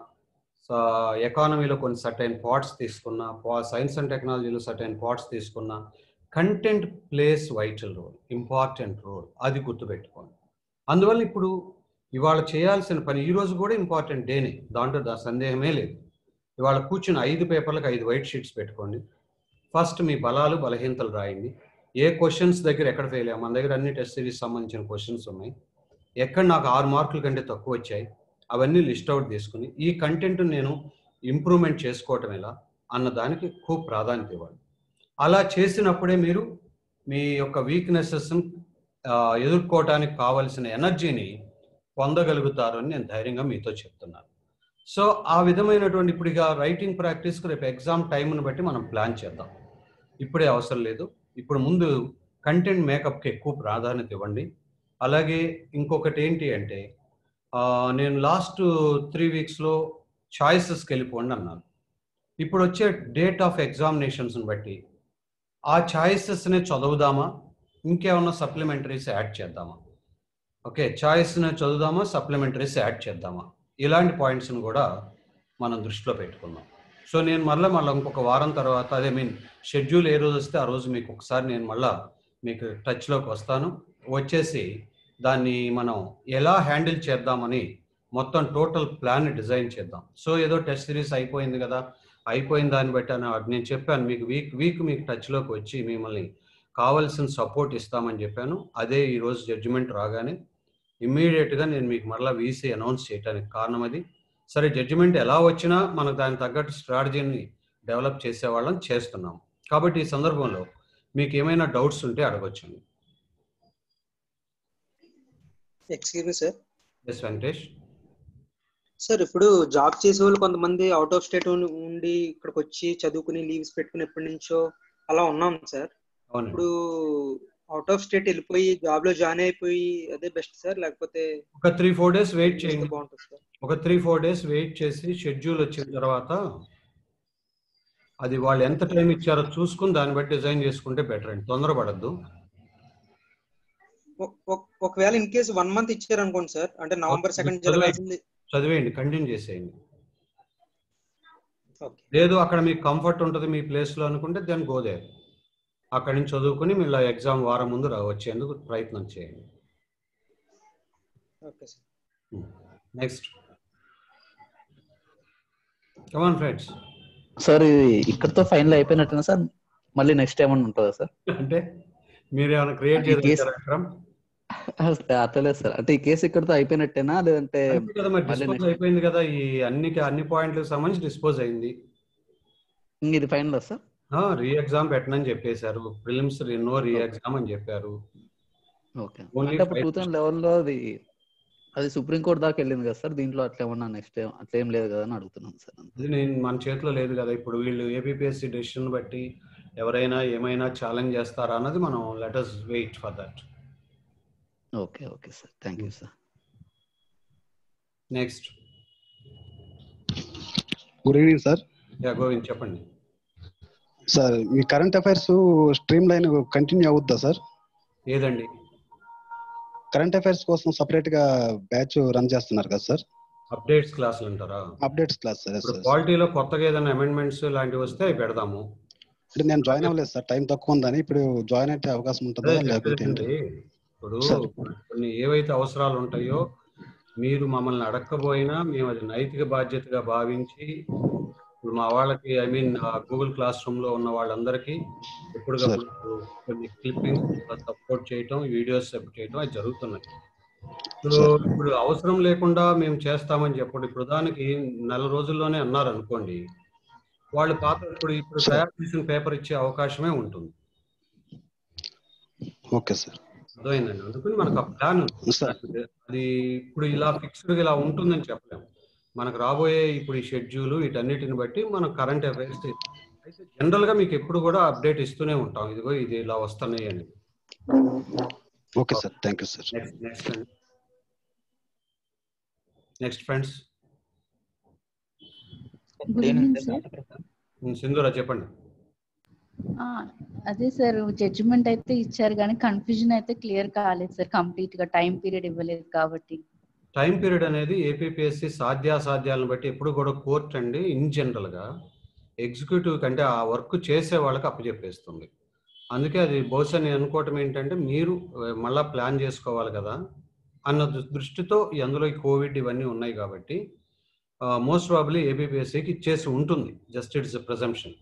ఎకానమీలో కొన్ని సర్టైన్ పార్ట్స్ తీసుకున్నా సైన్స్ అండ్ టెక్నాలజీలో సర్టైన్ పార్ట్స్ తీసుకున్నా content plays vital role important role అది గుర్తుపెట్టుకోండి అందువల్ల ఇప్పుడు ఇవాళ చేయాల్సిన పని ఈ రోజు కూడా ఇంపార్టెంట్ డేనే దాంట్లో దా సందేహమే లేదు ఇవాళ కూర్చుని ఐదు పేపర్లకు ఐదు వైట్ షీట్స్ పెట్టుకోండి ఫస్ట్ మీ బలాలు బలహీనతలు రాయండి ఏ క్వశ్చన్స్ దగ్గర ఎక్కడ ఫెయిల్ అయ్యాం మన దగ్గర అన్ని టెస్ట్ సిరీస్ సంబంధించిన క్వశ్చన్స్ ఉన్నాయి ఎక్కడ నాకు ఆరు మార్కుల కంటే తక్కువ వచ్చాయి అవన్నీ లిస్ట్ అవుట్ తీసుకుని ఈ కంటెంట్ నేను ఇంప్రూవ్మెంట్ చేసుకోవటం ఎలా అన్న దానికి ఎక్కువ ప్రాధాన్యత ఇవ్వాలి అలా చేసినప్పుడే మీరు మీ యొక్క వీక్నెసెస్ ఎదుర్కోవటానికి కావలసిన ఎనర్జీని పొందగలుగుతారు అని నేను ధైర్యంగా మీతో చెప్తున్నాను సో ఆ విధమైనటువంటి ఇప్పుడు ఇక రైటింగ్ ప్రాక్టీస్కి రేపు ఎగ్జామ్ టైంని బట్టి మనం ప్లాన్ చేద్దాం ఇప్పుడే అవసరం లేదు ఇప్పుడు ముందు కంటెంట్ మేకప్కి ఎక్కువ ప్రాధాన్యత ఇవ్వండి అలాగే ఇంకొకటి ఏంటి అంటే నేను లాస్ట్ త్రీ వీక్స్లో చాయిసెస్కి వెళ్ళిపోండి అన్నాను ఇప్పుడు వచ్చే డేట్ ఆఫ్ ఎగ్జామినేషన్స్ని బట్టి ఆ ఛాయిసెస్ని చదువుదామా ఇంకేమన్నా సప్లిమెంటరీస్ యాడ్ చేద్దామా ఓకే చాయిస్ని చదువుదామా సప్లిమెంటరీస్ యాడ్ చేద్దామా ఇలాంటి పాయింట్స్ని కూడా మనం దృష్టిలో పెట్టుకుందాం సో నేను మళ్ళీ మళ్ళీ ఇంకొక వారం తర్వాత అదే మీన్ షెడ్యూల్ ఏ రోజు వస్తే ఆ రోజు మీకు ఒకసారి నేను మళ్ళా మీకు టచ్లోకి వస్తాను వచ్చేసి దాన్ని మనం ఎలా హ్యాండిల్ చేద్దామని మొత్తం టోటల్ ప్లాన్ డిజైన్ చేద్దాం సో ఏదో టెస్ట్ సిరీస్ అయిపోయింది కదా అయిపోయిన దాన్ని బట్టి అని నేను చెప్పాను మీకు వీక్ వీక్ మీకు టచ్లోకి వచ్చి మిమ్మల్ని కావాల్సిన సపోర్ట్ ఇస్తామని చెప్పాను అదే ఈరోజు జడ్జిమెంట్ రాగానే ఇమ్మీడియట్గా నేను మీకు మరలా వీసీ అనౌన్స్ చేయడానికి కారణం అది సరే జడ్జిమెంట్ ఎలా వచ్చినా మనకు దానికి తగ్గట్టు స్ట్రాటజీని డెవలప్ చేసేవాళ్ళం చేస్తున్నాం కాబట్టి ఈ సందర్భంలో మీకు ఏమైనా డౌట్స్ ఉంటే అడగొచ్చండి excuse me sir yes Venkatesh sir ఇప్పుడు జాబ్ చేసే వాళ్ళు కొంతమంది అవుట్ ఆఫ్ స్టేట్ ఉండి ఇక్కడికి వచ్చి చదువుకుని లీవ్స్ పెట్టుకుని ఎప్పటి నుంచో అలా ఉన్నాం సార్ అవునండి ఇప్పుడు అవుట్ ఆఫ్ స్టేట్ వెళ్ళిపోయి జాబ్ లో జాయిన్ అయిపోయి అదే బెస్ట్ సార్ లేకపోతే ఒక త్రీ ఫోర్ డేస్ వెయిట్ చేస్తే చేయండి బాగుంటుంది సార్ ఒక త్రీ ఫోర్ డేస్ వెయిట్ చేసి షెడ్యూల్ వచ్చిన తర్వాత అది వాళ్ళు ఎంత టైం ఇచ్చారో చూసుకుని దాన్ని బట్టి డిజైన్ చేసుకుంటే బెటర్ అండి తొందరపడద్దు ఒ- ఒ- ఒకవేళ ఇన్ కేసు వన్ మంత్ ఇచ్చారు అనుకోండి సార్ అంటే నవంబర్ సెకండ్ చదివే- జరగాల్సింది చదివేయండి కంటిన్యూ చేసేయండి ఓకే లేదు అక్కడ మీకు కంఫర్ట్ ఉంటుంది మీ ప్లేస్లో అనుకుంటే దెన్ గోదే అక్కడి నుంచి చదువుకుని మీరు ఎగ్జామ్ వారం ముందు రా వచ్చేందుకు ప్రయత్నం చేయండి okay sir next come on friends sir ఇది ఇక్కడతో ఫైనల్ అయిపోయినట్టునా సార్ మళ్ళీ నెక్స్ట్ ఏమన్నా ఉంటుందా సార్ అంటే మీరు ఏమైనా క్రియేట్ ఈ కేసు- చేయాలి విక్రమ్ అట్లలేదు సార్ అంటే ఈ కేసు ఇక్కడతో అయిపోయినట్టేనా లేదంటే అంతే కదా మరి మళ్ళీ డిస్పోజ్ next- అయిపోయింది కదా ఈ అన్ని అన్ని పాయింట్లకు సంబంధించి డిస్పోజ్ అయింది ఇంక ఇది ఫైనల్ సార్ రీ ఎగ్జామ్ పెట్టనని చెప్పేశారు ప్రిలిమ్స్ నో రీ ఎగ్జామ్ అని చెప్పారు ఓకే Only అంటే అప్పుడు five- టూ థౌసండ్ లెవెన్ లో అది అది సుప్రీం కోర్ట్ దాకా వెళ్ళింది కదా సార్ దీంట్లో అట్లా ఏమన్నా నెక్స్ట్ అట్లా ఏం లేదు కదా అని అడుగుతున్నాను సార్ అది నేను మన చేతిలో లేదు కదా ఇప్పుడు వీళ్ళు ఏపీఎస్సి డెసిషన్ బట్టి ఎవరైనా ఏమైనా ఛాలెంజ్ చేస్తారా అన్నది మనం letters wait for that okay okay sir thank you sir next good evening sir yeah Govind చెప్పండి సార్ మీ current affairs stream line continue అవుద్దా సార్ ఏదండి కరెంట్ అఫైర్స్ కోసం సపరేట్ గా బ్యాచ్ రన్ చేస్తున్నారు కదా సార్ అప్డేట్స్ క్లాసులు అంటారా అప్డేట్స్ క్లాస్ సార్ ఇప్పుడు సార్ క్వాలిటీలో కొత్తగా ఏదైనా అమెండ్మెంట్స్ లాంటివి వస్తే అవి పెడదాము అంటే నేను జాయిన్ అవ్వలేదు సార్ టైం తక్కువ ఉందని ఇప్పుడు జాయిన్ అయితే అవకాశం ఉంటుందా అదే లేకపోతే ఏంటి చెప్పేది. ఇప్పుడు సరే. కొన్ని ఏవైతే అవసరాలు ఉంటాయో మీరు మమ్మల్ని అడగకపోయినా మేము అది నైతిక బాధ్యతగా భావించి ఇప్పుడు మా వాళ్ళకి I mean Google class room లో ఉన్న వాళ్ళందరికీ ఎప్పటికప్పుడు కొన్ని క్లిప్పింగ్స్ సపోర్ట్ చేయటం వీడియోస్ సపోర్ట్ చేయటం అది జరుగుతున్నాయి సో ఇప్పుడు అవసరం లేకుండా మేము చేస్తామని చెప్పండి ఇప్పుడు దానికి నెల రోజుల్లోనే అన్నారు అనుకోండి వాళ్ళు పాత ఇప్పుడు ఇప్పుడు తయారు చేసిన పేపర్ ఇచ్చే అవకాశమే ఉంటుంది ఓకే సార్ అర్థమైందండి అందుకని మనకు ఆ ప్లాన్ ఉంది. సార్ అది ఇప్పుడు ఇలా ఫిక్స్డ్ ఇలా ఉంటుందని చెప్పలేము మనకు రాబోయే ఇప్పుడు ఈ షెడ్యూల్ వీటన్నిటిని బట్టి మనం కరెంట్ అఫైర్స్ అయితే జనరల్ గా మీకు ఎప్పుడు కూడా అప్డేట్ ఇస్తూనే ఉంటాం ఇదిగో ఇది ఇలా వస్తున్నాయి అని okay sir thank you sir next next అండి next friends good evening sir Sindhura చెప్పండి అదే సార్ జడ్జిమెంట్ అయితే ఇచ్చారు కానీ కన్ఫ్యూజన్ అయితే క్లియర్ కాలేదు సార్ కంప్లీట్ గా టైం పీరియడ్ ఇవ్వలేదు కాబట్టి టైం పీరియడ్ అనేది ఏపీఎస్సి సాధ్యాసాధ్యాలను బట్టి ఎప్పుడు కూడా కోర్ట్ అండి ఇన్ జనరల్ గా ఎగ్జిక్యూటివ్ కంటే ఆ వర్క్ చేసే వాళ్ళకి అప్పచెప్పేస్తుంది అందుకే అది బహుశా నేను అనుకోవటం ఏంటంటే మీరు ఆ, మళ్ళా ప్లాన్ చేసుకోవాలి కదా అన్న దృ- దృష్టితో ఈ అందులో ఈ కోవిడ్ ఇవన్నీ ఉన్నాయి కాబట్టి మోస్ట్ ప్రాబ్లీ ఏబిపిఎస్సికి ఇచ్చేసి ఉంటుంది జస్ట్ ఇట్స్ ప్రెజంప్షన్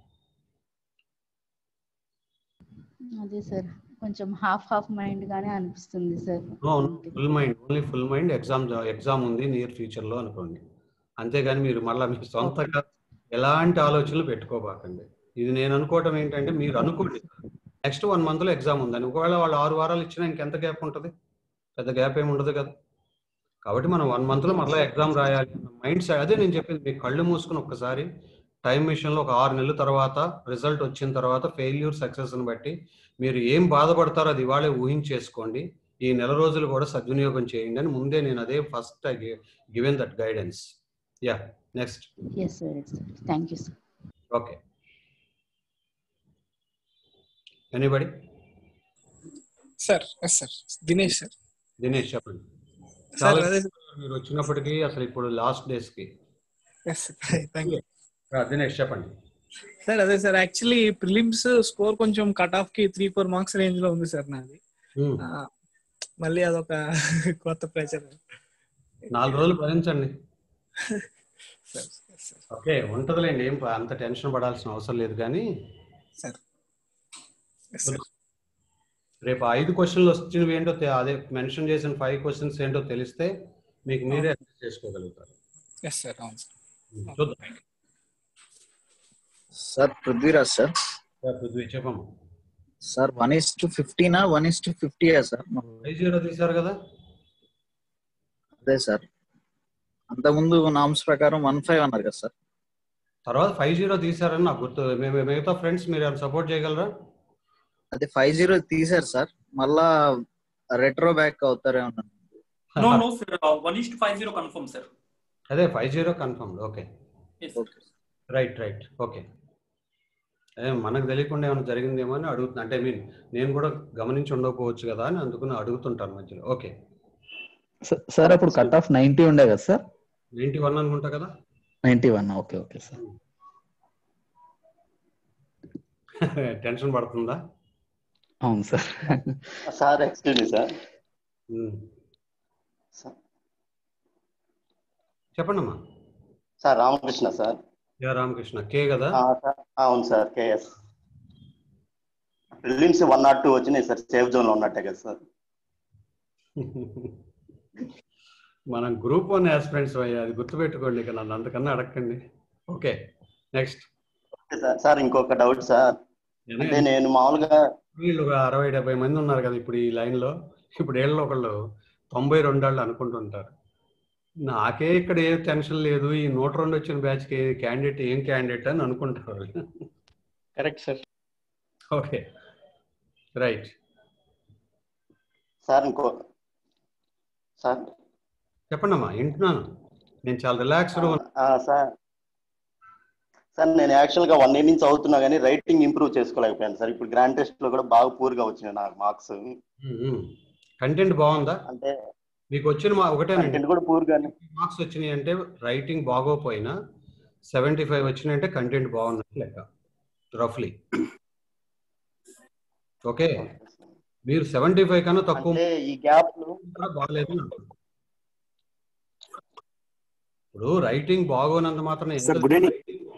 అదే సార్ కొంచెం హాఫ్ హాఫ్ మైండ్ గానే అనిపిస్తుంది sir full mind only full mind exam exam ఉంది నియర్ ఫ్యూచర్ లో అనుకోండి అంతేగాని మీరు మళ్ళీ మీ సొంతగా ఎలాంటి ఆలోచనలు పెట్టుకోబాకండి ఇది నేను అనుకోవటం ఏంటంటే మీరు అనుకోండి నెక్స్ట్ వన్ మంత్ లో ఎగ్జామ్ ఉందని ఒకవేళ వాళ్ళు ఆరు వారాలు ఇచ్చినా ఇంకెంత గ్యాప్ ఉంటుంది పెద్ద గ్యాప్ ఏమి ఉండదు కదా కాబట్టి మనం వన్ మంత్ లో మళ్ళీ ఎగ్జామ్ రాయాలి మైండ్ సెట్ అదే నేను చెప్పింది మీ కళ్ళు మూసుకుని ఒక్కసారి టైం మిషన్ లో ఒక ఆరు నెలల తర్వాత రిజల్ట్ వచ్చిన తర్వాత ఫెయిల్యూర్ సక్సెస్ ని బట్టి మీరు ఏం బాధపడతారో అది ఇవాళే ఊహించేసుకోండి ఈ నెల రోజులు కూడా సద్వినియోగం చేయండి అని ముందే నేను అదే first given that guidance yeah next yes sir yes sir thank you sir okay anybody sir yes sir Dinesh sir Dinesh చెప్పండి సార్ చాలా అదే మీరు వచ్చినప్పటికీ అసలు ఇప్పుడు లాస్ట్ డేస్ కి ఎస్ థ్యాంక్ యూ ఆ, దినేష్ చెప్పండి సార్ అదే సార్ యాక్చువల్లీ ప్రిలిమ్స్ స్కోర్ కొంచెం కట్ ఆఫ్ కి త్రీ ఫోర్ మార్క్స్ రేంజ్ లో ఉంది సార్ నాది Hmm. మళ్ళీ అదొక కొత్త ప్రెషర్ నాలుగు రోజులు భరించండి సార్ సార్ ఓకే ఉంటదిలేండి ఏం ప- అంత టెన్షన్ పడాల్సిన అవసరం లేదు కానీ సార్ సార్ రేపు ఐదు క్వశ్చన్లు వచ్చినవి ఏంటో తె- అదే మెన్షన్ చేసిన ఫైవ్ క్వశ్చన్స్ ఏంటో తెలిస్తే మీకు మీరే అడ్జస్ట్ చేసుకోగలుగుతారు ఎస్ సార్ అవును సార్ చూద్దాం sir Prithviraj sir yeah, Prithvi చెప్పమ్మా సార్ వన్ ఇస్ టు ఫిఫ్టీనా వన్ ఇస్ టు ఫిఫ్టీయా సార్ ఫైవ్ జీరో తీశారు కదా అదే సార్ అంతకుముందు నామ్స్ ప్రకారం వన్ ఫైవ్ అన్నారు కదా సార్ తర్వాత ఫైవ్ జీరో తీశారని నాకు గుర్తు మేము మిగతా ఫ్రెండ్స్ మీరు ఏమైనా సపోర్ట్ చేయగలరా అదే ఫైవ్ జీరో తీసారు సార్ మళ్ళా రెట్రో బ్యాక్ అవుతారేమో No, no, sir. Uh, one is to five zero confirm, sir. అదే five zero confirm okay Yes. Okay right right okay అదే మనకు తెలియకుండా ఏమైనా జరిగిందేమో అని అడుగుతున్నా అంటే మీన్ నేను కూడా గమనించి ఉండకపోవచ్చు కదా అని అందుకుని అడుగుతుంటాను మధ్యలో ఓకే స- సార్ అప్పుడు కట్ ఆఫ్ నైన్టీ ఉండే కదా సార్ నైన్టీ వన్ అనుకుంటా కదా ninety one okay okay sir tension పడుతుందా అవును sir sir excuse me sir um. చెప్పండి అమ్మా sir Ramakrishna sir ya Ramakrishna కే కదా ఆ, సార్ అవును sir KS prelims one not two వచ్చినాయి సార్ సేఫ్ జోన్ లో ఉన్నట్టే కదా సార్ మనం గ్రూప్ వన్ ఆస్పిరెంట్స్ అయ్యా అది గుర్తుపెట్టుకోండి ఇక నన్ను అంతకన్నా అడగండి okay next okay sir sir ఇంకొక డౌట్ సార్ అంటే నేను మామూలుగా వీళ్ళు ఒక అరవై డెబ్బై మంది ఉన్నారు కదా ఇప్పుడు ఈ లైన్ లో ఇప్పుడు ఏళ్ళు ఒకళ్ళు తొంభై రెండేళ్ళు అనుకుంటుంటారు నాకే ఇక్కడ ఏ టెన్షన్ లేదు ఈ నూట రెండు వచ్చిన బ్యాచ్ కి క్యాండిడేట్ ఏం క్యాండిడేట్ అని అనుకుంటారు correct sir okay right sir ఇంకో సార్ చెప్పండి అమ్మా వింటున్నాను నేను చాలా రిలాక్స్డ్ ఆ, సార్ సార్ నేను యాక్చువల్ గా వన్ ఇయర్ నుంచి చదువుతున్నా కానీ రైటింగ్ ఇంప్రూవ్ చేసుకోలేకపోయాను సార్ ఇప్పుడు గ్రాండ్ టెస్ట్ లో కూడా బాగా పూర్ గా వచ్చినాయి నాకు మార్క్స్ కంటెంట్ బాగుందా అంటే మీకు వచ్చిన మా ఒకటేనండి కంటెంట్ కూడా పూర్ గానే మార్క్స్ వచ్చినాయి అంటే రైటింగ్ బాగోపోయినా సెవెంటీ ఫైవ్ వచ్చినాయి అంటే కంటెంట్ బాగున్నట్టు లెక్క రఫ్లీ ఓకే మీరు సెవెంటీ ఫైవ్ కన్నా తక్కువ అంటే ఈ గ్యాప్ లో కూడా బాగాలేదు అని అంటున్నారు. ఇప్పుడు రైటింగ్ బాగోనంత మాత్రం ఎంత- సార్ గుడ్ ఈవినింగ్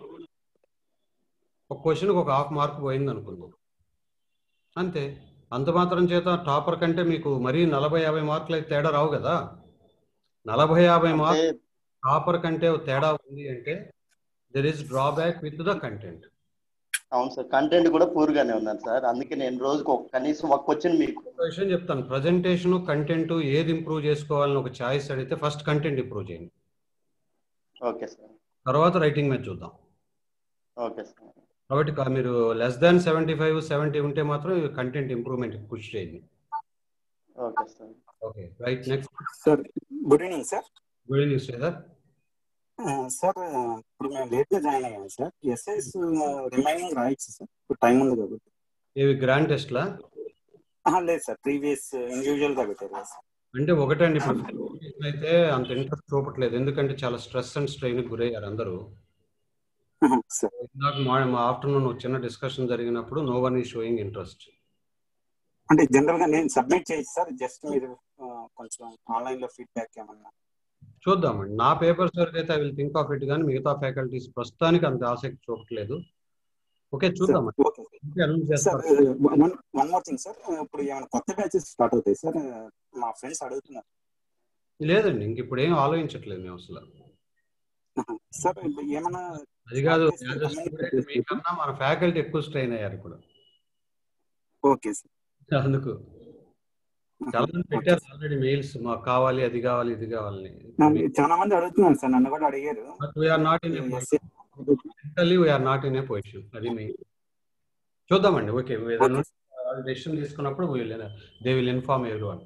ఒక క్వశ్చన్కి ఒక హాఫ్ మార్క్ పోయింది అనుకుందాం అంతే అంత మాత్రం చేత టాపర్ కంటే మీకు మరీ నలభై యాభై మార్కులు అయితే తేడా రావు కదా నలభై యాభై మార్క్ అంటే టాపర్ కంటే తేడా ఉంది అంటే there is drawback with the content అవును సార్ కంటెంట్ కూడా పూర్ గానే ఉన్నాను సార్ అందుకే నేను రోజుకు ఒక కనీసం ఒక క్వశ్చన్ మీకు ఒక విషయం చెప్తాను ప్రజెంటేషన్ కంటెంట్ ఏది ఇంప్రూవ్ చేసుకోవాలని ఒక చాయిస్ అడిగితే ఫస్ట్ కంటెంట్ ఇంప్రూవ్ చేయండి ఓకే సార్ తర్వాత రైటింగ్ మీద చూద్దాం ఓకే సార్ కాబట్టి కా- మీరు less than seventy five seventy ఉంటే మాత్రం కంటెంట్ ఇంప్రూవ్మెంట్ పుష్ చేయండి okay sir okay right next sir good evening sir good evening Sridhar sir ఇప్పుడు మేము లేట్ గా జాయిన్ అయ్యాము సార్ ఎస్ఐస్ రిమైనింగ్ రాయొచ్చు సార్ ఇప్పుడు టైం ఉంది కాబట్టి ఇవి గ్రాండ్ టెస్ట్లా ఆహా, లేదు సార్ ప్రీవియస్ ఇండివిజువల్ గా పెట్టారు కదా సార్ అంటే ఒకటండి ఇప్పుడు అయితే అంత ఇంట్రెస్ట్ చూపట్లేదు ఎందుకంటే చాలా స్ట్రెస్ అండ్ స్ట్రెయిన్ గురయ్యారు అందరూ ఆహా, సార్ ఇందాక మా ఆఫ్టర్నూన్ ఒక చిన్న డిస్కషన్ జరిగినప్పుడు నో వన్ ఈ షోయింగ్ ఇంట్రెస్ట్ అంటే జనరల్ గా నేను సబ్మిట్ చేయొచ్చు సార్ జస్ట్ మీరు ఆ, కొంచెం ఆన్లైన్ లో ఫీడ్బ్యాక్ ఏమన్నా చూద్దామండి నా పేపర్స్ వరకు అయితే I will think of it కానీ మిగతా ఫ్యాకల్టీస్ ప్రస్తుతానికి అంత ఆసక్తి చూపట్లేదు ఓకే చూద్దామండి ఓకే ఓకే అనౌన్స్ సార్ చేస్తారు one one more thing sir ఇప్పుడు ఏమైనా కొత్త బ్యాచెస్ స్టార్ట్ అవుతాయి సార్ మా ఫ్రెండ్స్ అడుగుతున్నారు లేదండి ఇంక ఇప్పుడు ఏం ఆలోచించట్లేదు మేము అసలు ఆహా, సార్ ఇప్పుడు ఏమైనా అది కాదు start చేస్తే యాజ్ అ స్టూడెంట్ మీకన్నా మన ఫ్యాకల్టీ ఎక్కువ స్ట్రెయిన్ అయ్యారు ఇప్పుడు ఓకే సార్ అందుకు చాలా మంది పెట్టారు ఆల్రెడీ మెయిల్స్ మాకు కావాలి అది కావాలి ఇది కావాలని నన్ను చాలా మంది అడుగుతున్నారు సార్ నన్ను కూడా అడిగారు but we're not in mentally we're not in a position అది మెయిన్ చూద్దామండి ఓకే ఏదైనా డెసిషన్ తీసుకున్నప్పుడు they will inform everyone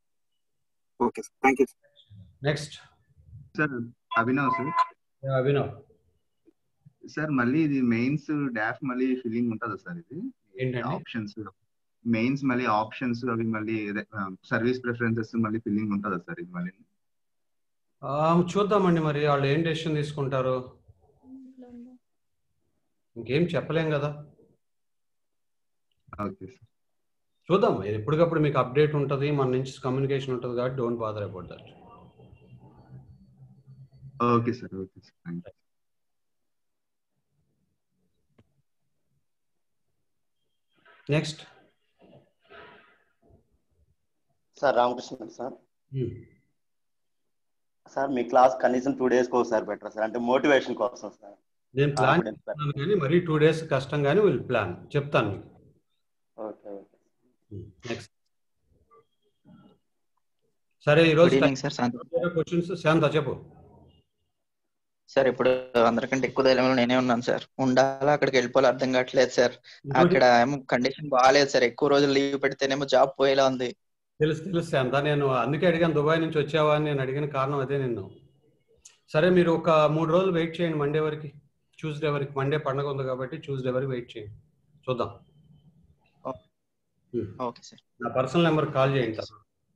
okay sir thank you next sir Abhinav sir Abhinav sir మళ్ళీ ఇది మెయిన్స్ డాఫ్ మళ్ళీ ఫిల్లింగ్ ఉంటుందా సార్ ఇది ఏంటండి? ఆప్షన్స్ మెయిన్స్ మళ్ళీ ఆప్షన్స్ అవి మళ్ళీ సర్వీస్ ప్రిఫరెన్సెస్ మళ్ళీ ఫిల్లింగ్ ఉంటుందా సార్ ఇది మళ్ళీ ఆ, చూద్దామండి మరి వాళ్ళు ఏం డెసిషన్ తీసుకుంటారు ఇంకేం చెప్పలేం కదా ఓకే సార్ చూద్దాం ఎప్పటికప్పుడు మీకు అప్డేట్ ఉంటుంది మన నుంచి కమ్యూనికేషన్ ఉంటుంది కాబట్టి don't bother about that okay sir okay sir thank you next sir Ramakrishna sir sir మీ క్లాస్ కనీసం టూ డేస్కి ఒకసారి పెట్టరా సార్ అంటే మోటివేషన్ కోసం సార్ నేను ప్లాన్ Confidence చేస్తున్నాను కానీ మరీ టూ డేస్ కష్టం కానీ విల్ ప్లాన్ చెప్తాను మీకు ఓకే ఓకే నెక్స్ట్ సరే ఈరోజు Good evening, sir. Shanti. Questions Shanta చెప్పు సార్ ఇప్పుడు అందరికంటే ఎక్కువ ధైర్యంలో నేనే ఉన్నాను సార్ ఉండాలా అక్కడికి వెళ్ళిపోవాలి అర్థం కావట్లేదు సార్ అక్కడ ఏమో కండిషన్ బాగాలేదు సార్ ఎక్కువ రోజులు లీవ్ పెడితేనేమో జాబ్ పోయేలా ఉంది తెలుసు తెలుసు శాంత నేను అందుకే అడిగాను దుబాయ్ నుంచి వచ్చావా అని నేను అడిగిన కారణం అదే నిన్ను సరే మీరు ఒక మూడు రోజులు వెయిట్ చేయండి మండే వరకు ట్యూస్డే వరకు మండే పండగ ఉంది కాబట్టి ట్యూస్డే వరకు వెయిట్ చేయండి చూద్దాం ఓకే సార్ నా పర్సనల్ నెంబర్ కాల్ చేయండి సార్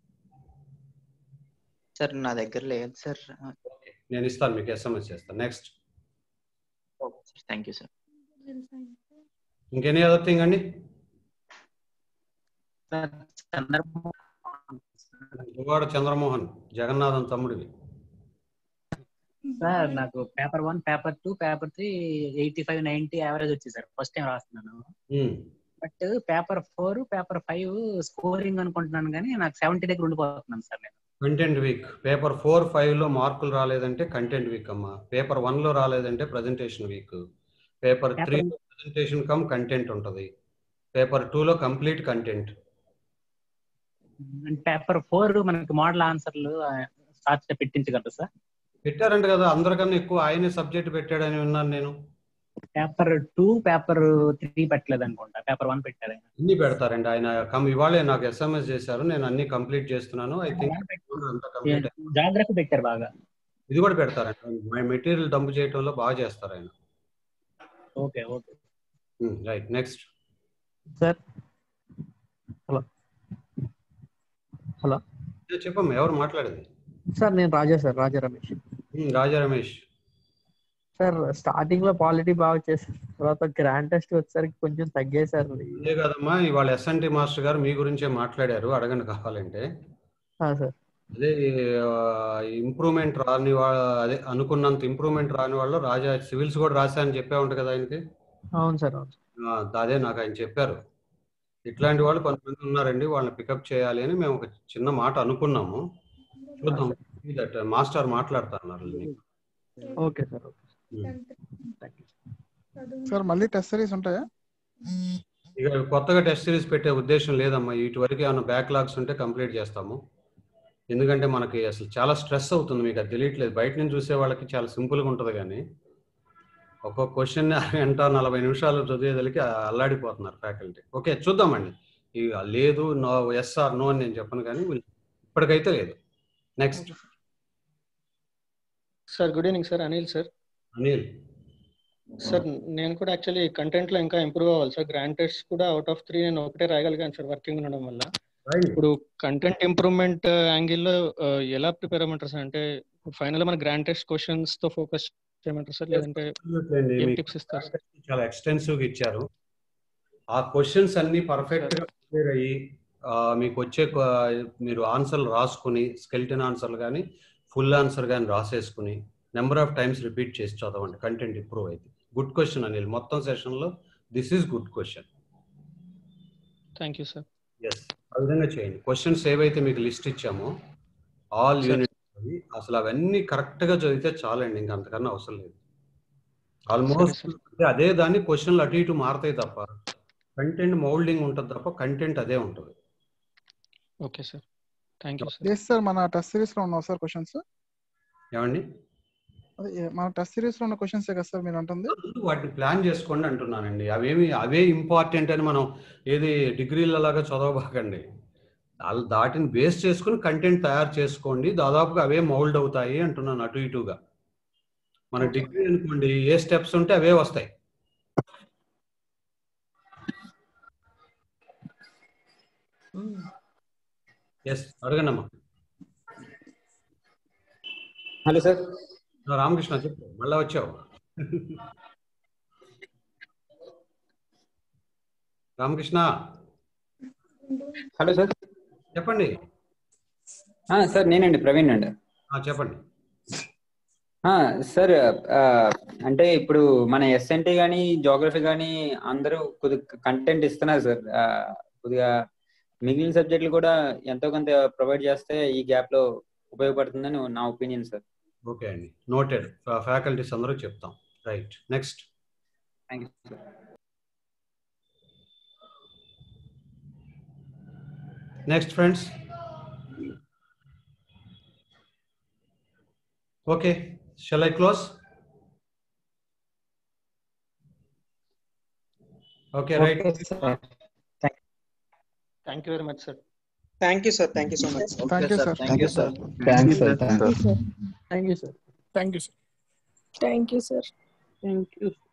సార్ నా దగ్గర లేదు సార్ నేను ఇస్తాను మీకు ఎస్ఎంఎస్ చేస్తాను next okay sir thank you sir ఇంకెనీ అదర్ థింగ్ అండి దువ్వాడ చంద్రమోహన్ జగన్నాథన్ తమ్ముడివి సార్ నాకు paper one paper two paper three eighty five ninety average వచ్చింది సార్ ఫస్ట్ టైం రాస్తున్నాను but paper four paper five scoring అనుకుంటున్నాను కానీ నాకు సెవెంటీ దగ్గర ఉండిపోతున్నాను సార్ నేను content weak paper four five లో మార్కులు రాలేదంటే కంటెంట్ వీక్ అమ్మా పేపర్ వన్ లో రాలేదంటే presentation weak paper three presentation cum content ఉంటది పేపర్ టూ లో కంప్లీట్ కంటెంట్ పేపర్ ఫోర్ మనకి మోడల్ ఆన్సర్లు సార్ పెట్టించగలరు సార్ పెట్టారంట కదా అందరికన్నా ఎక్కువ ఆయనే సబ్జెక్ట్ పెట్టాడని విన్నాను నేను పేపర్ టూ పేపర్ త్రీ పెట్టలేదు అనుకుంటా పేపర్ వన్ పెట్టారు ఆయన. అన్ని పెడతారండి ఆయన కమ్ ఇవాళే నాకు ఎస్ఎంఎస్ చేశారు నేను అన్ని కంప్లీట్ చేస్తున్నాను ఐ థింక్ అంతా కంప్లీట్ జాగ్రత్త పెట్టారు బాగా ఇది కూడా పెడతారండి మై మెటీరియల్ డంప్ చేయడంలో బాగా చేస్తారు ఆయన okay okay right next sir hello hello చెప్పమ్మా ఎవరు మాట్లాడేది సార్ నేను Raja sir Raja Ramesh um, Raja Ramesh sir starting లో పాలిటీ బాగా చేశారు తర్వాత గ్రాండ్ టెస్ట్ వచ్చేసరికి కొంచెం తగ్గాయి సార్ అదే కదమ్మా ఇవాళ ఎస్ఎన్టీ మాస్టర్ గారు మీ గురించే మాట్లాడారు అడగండి కావాలంటే సార్ అదే ఇంప్రూవ్మెంట్ రాని వాళ్ళ అదే అనుకున్నంత ఇంప్రూవ్మెంట్ రాని వాళ్ళు రాజా సివిల్స్ కూడా రాశా అని చెప్పే ఉంటుంది కదా ఆయనకి అవును సార్ అవును ఆ, అదే నాకు ఆయన చెప్పారు ఇట్లాంటి వాళ్ళు కొంతమంది ఉన్నారండి వాళ్ళని పికప్ చేయాలి అని మేము ఒక చిన్న మాట అనుకున్నాము చూద్దాం దట్ మాస్టర్ మాట్లాడుతున్నారు నీకు. ఓకే సార్ ఓకే సార్ మళ్ళీ టెస్ట్ సిరీస్ ఉంటాయా ఇక కొత్తగా టెస్ట్ సిరీస్ పెట్టే ఉద్దేశం లేదమ్మా ఇటు వరకు ఏమైనా బ్యాక్లాగ్స్ ఉంటే కంప్లీట్ చేస్తాము ఎందుకంటే మనకి అసలు చాలా స్ట్రెస్ అవుతుంది మీకు అది తెలియట్లేదు బయట నుంచి చూసే వాళ్ళకి చాలా సింపుల్గా ఉంటుంది కానీ ఒక్కొక్క క్వశ్చన్ గంట నలభై నిమిషాలు చదివేదలికి అల్లాడిపోతున్నారు ఫ్యాకల్టీ ఓకే చూద్దామండి ఇక లేదు నో ఎస్ ఆర్ నో అని నేను చెప్పను కానీ వీళ్ళు- ఇప్పటికైతే లేదు next sir good evening sir Anil sir Anil sir నేను కూడా యాక్చువల్లీ కంటెంట్ లో ఇంకా ఇంప్రూవ్ అవ్వాలి సార్ గ్రాండ్ టెస్ట్ కూడా అవుట్ ఆఫ్ త్రీ నేను ఒకటే రాయగలిగాను సార్ వర్కింగ్ ఉండడం వల్ల ఇప్పుడు కంటెంట్ ఇంప్రూవ్మెంట్ యాంగిల్లో ఎలా ప్రిపేర్ అవ్వమంటారు సార్ అంటే ఫైనల్ మన గ్రాండ్ టెస్ట్ క్వశ్చన్స్ తో ఫోకస్ చేయమంటారు సార్ లేదంటే Absolutely. ఏం మీకు టిప్స్ ఇస్తారు సార్ చాలా ఎక్స్టెన్సివ్ గా ఇచ్చారు ఆ క్వశ్చన్స్ అన్ని పర్ఫెక్ట్ గా ప్రిపేర్ అయ్యి ఆ, మీకు వచ్చే క్వ- మీరు ఆన్సర్లు రాసుకుని స్కెల్టన్ ఆన్సర్లు కానీ ఫుల్ ఆన్సర్ కానీ రాసేసుకుని నెంబర్ ఆఫ్ టైమ్స్ రిపీట్ చేసి చదవండి కంటెంట్ ఇంప్రూవ్ అయితే గుడ్ క్వశ్చన్ అనిల్ మొత్తం సెషన్ లో this is good question thank you sir yes ఆ విధంగా చేయండి క్వశ్చన్స్ ఏవైతే మీకు లిస్ట్ ఇచ్చామో ఆల్ Sure. యూనిట్ అసలు అవన్నీ కరెక్ట్ గా చదివితే చాలండి ఇంకా అంతకన్నా అవసరం లేదు ఆల్మోస్ట్ అదే దాన్ని క్వశ్చన్లు అటు ఇటు మారుతాయి తప్ప కంటెంట్ మౌల్డింగ్ ఉంటుంది తప్ప కంటెంట్ అదే ఉంటుంది okay sir thank you sir yes sir మన టెస్ట్ సిరీస్ లో ఉన్నావు సార్ క్వశ్చన్స్ ఏమండి అదే ఏ- మన టెస్ట్ సిరీస్ లో ఉన్న క్వశ్చన్స్ కదా సార్ మీరు అంటుంది వాటిని ప్లాన్ చేసుకోండి అంటున్నానండి అవేమి అవే ఇంపార్టెంట్ అని మనం ఏది డిగ్రీలలాగా చదవబాకండి వాళ్ళు దాటిని బేస్ చేసుకుని కంటెంట్ తయారు చేసుకోండి దాదాపుగా అవే మౌల్డ్ అవుతాయి అంటున్నాను అటు ఇటుగా మన డిగ్రీ అనుకోండి ఏ స్టెప్స్ ఉంటే అవే వస్తాయి ఎస్ అడగండి అమ్మా హలో సార్ రామకృష్ణ చెప్పు మళ్ళా వచ్చావు రామకృష్ణ హలో సార్ చెప్పండి సార్ నేనండి ప్రవీణ్ అండి ఆ, చెప్పండి ఆ, సార్ ఆ, అంటే ఇప్పుడు మన ఎస్ఎన్టీ కానీ జోగ్రఫీ కానీ అందరూ కొద్దిగా కంటెంట్ ఇస్తున్నారు సార్ ఆ, కొద్దిగా మిగిలిన సబ్జెక్టులు కూడా ఎంతో కొంత ప్రొవైడ్ చేస్తే ఈ గ్యాప్ లో ఉపయోగపడుతుందని నా ఒపీనియన్ సార్ ఓకే అండి నోటెడ్ ఫ్యాకల్టీస్ అందరూ చెప్తాం right next thank you sir next friends okay shall I close okay right thank you very much sir thank you sir thank you so much thank you sir thank you sir thank you sir thank you sir thank you sir thank you sir thank you